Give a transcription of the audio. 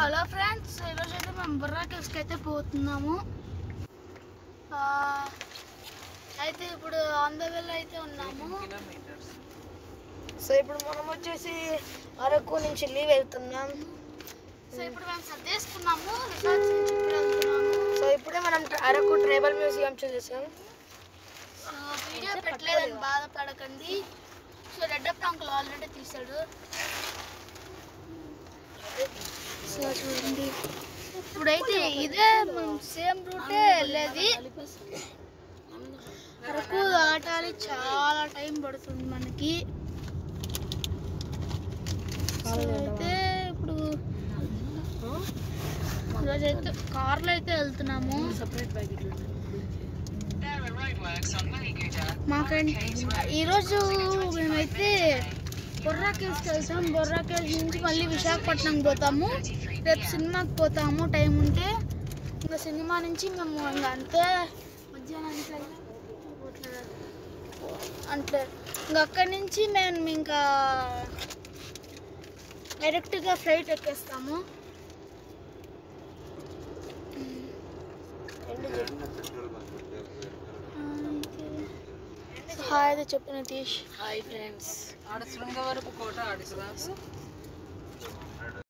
Hello friends ఈరోజు అయితే మేము బుర్రా కేవ్స్కి అయితే పోతున్నాము ఆ, అయితే ఇప్పుడు ఆన్ ద వేలో అయితే ఉన్నాము సో ఇప్పుడు మనం వచ్చేసి అరకు నుంచి లీవ్ వెళ్తున్నాం సో ఇప్పుడు మేము సర్దేసుకున్నాము రిసార్ట్స్ నుంచి ఇప్పుడు వెళ్తున్నాము సో ఇప్పుడే మనం ట్ర- అరకు ట్రైబల్ మ్యూజియం చూసేసాం సో వీడియో పెట్టలేదని బాధపడకండి సో రెడ్డప్ప అంకుల్ ఆల్రెడీ తీసాడు సో చూడండి ఇప్పుడైతే ఇదే సేమ్ రూటే వెళ్ళేది అరకు దాటాలి చాలా టైం పడుతుంది మనకి సో అయితే ఇప్పుడు ఈరోజు అయితే కార్లో అయితే వెళ్తున్నాము మాకంటే ఈరోజు మేమైతే బొర్రా కేవ్స్కి వెళ్తాం బొర్రా కేవ్స్ నుంచి మళ్ళీ విశాఖపట్నం పోతాము రేపు సినిమాకి పోతాము టైం ఉంటే ఇంకా సినిమా నుంచి మేము ఇంకా అంతే మధ్యాహ్నానికి వెళ్ళి పోవట్లేదు. అంటే ఇంకా అక్కడి నుంచి మేము ఇంకా డైరెక్ట్గా ఫ్లైట్ ఎక్కేస్తాము హాయ్ అయితే చెప్పు నితీష్ హాయ్ ఫ్రెండ్స్ ఆడ శృంగవరపు కోట ఆడిసరా